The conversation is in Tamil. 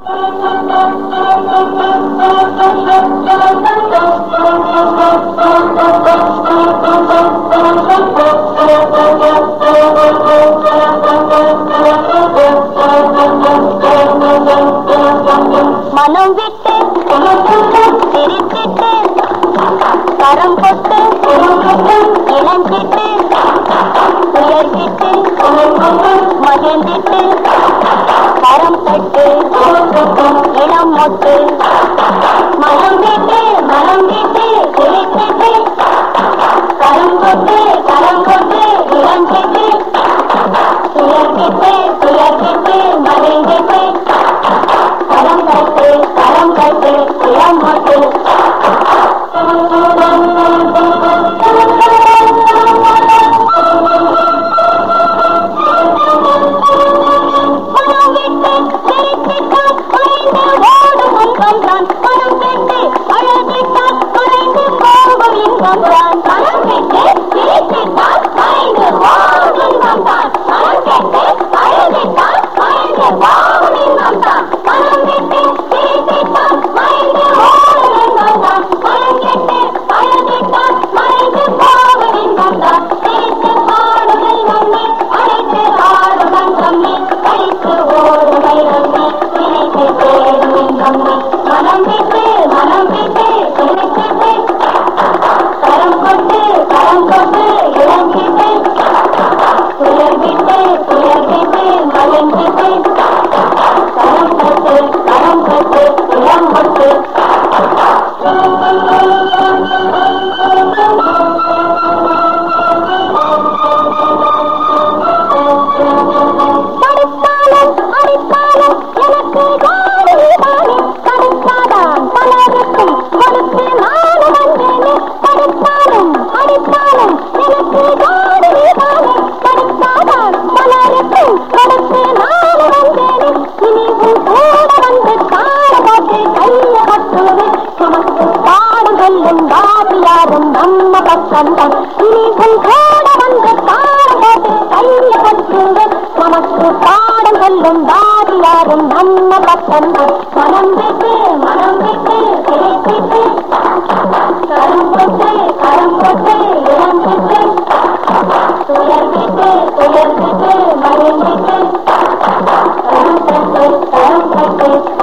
மனம் விட்டு சிரிச்சிட்டு கரம் கொட்டு இளஞ்சிட்டு உயர்த்திட்டு மகிழ்ந்திட்டு கரம் தட்டு இளம் மொட்டு மனம் விட்டு மனம் விட்டு சிரிச்சிட்டு கரம் கொட்டு கரம் கொட்டு இளஞ்சிட்டு உயர்த்திட்டு உயர்த்திட்டு மகிழ்ந்திட்டு கரம் கட்டு கரம் கட்டு இளம் மொட்டு மனம் விட்டு சிரித்திட்டால் குறைந்து ஓடும் இன்பம்தான் மனம் விட்டு அழகிட்டால் குறைந்து போகும் இன்பம்தான் மனம் விட்டு சிரித்திட்டால் குறைந்து ஓடும் இன்பம்தான் மனம் விட்டு அழகிட்டால் குறைந்து போகும் இன்பம்தான் மனம் விட்டு சிரித்திட்டால் குறைந்து ஓடும் இன்பம்தான் மனம் விட்டு அழகிட்டால் குறைந்து போகும் இன்பம்தான் சிரித்து பாடுதல் நம்மை அழைத்து ஆடும் அங்கம்மே கழித்து ஓடுமை நம்மை நினைத்து தேடும் இன்பம்மே மனம் விட்டு மனம் விட்டு சிரிச்சிட்டு கரம் கொண்டு கரம் கொண்டு இளங்கிட்டு துயர்விட்டு துயர்விட்டு மகிழ்ந்திட்டு கரம் கட்டு கரம் கட்டு இளம் கொட்டு தடுத்தாலும் அடித்தாலும் எனக்கு காடுதானே தடுத்தாதான் பலருக்கும் கொடுத்து நானும் வந்தேனே தடுத்தாலும் அடித்தாலும் எனக்கு காடுதானே தடுத்தாதான் பலருக்கும் கொடுத்து நானும் வந்தேனே இனி உன் கூட வந்து காடு போட்டு கைய கட்டுவேன் சுமக்கு பாடம் சொல்லும் வாதியாரும் நம்ம பக்கம்தான் இனி உன் கூட வந்து காடு போட்டு கைய கட்டுவேன் நமக்கு பாடம் சொல்லும் வாதியாரும் நம்ம பக்கம்தான் மனம் விட்டு மனம் விட்டு பேசிட்டு கரம் போட்டு கரம் போட்டு இடம் விட்டு துயர் விட்டு துயர் விட்டு மகிழ்ந்திட்டு கரம் கட்டு கரம் கட்டு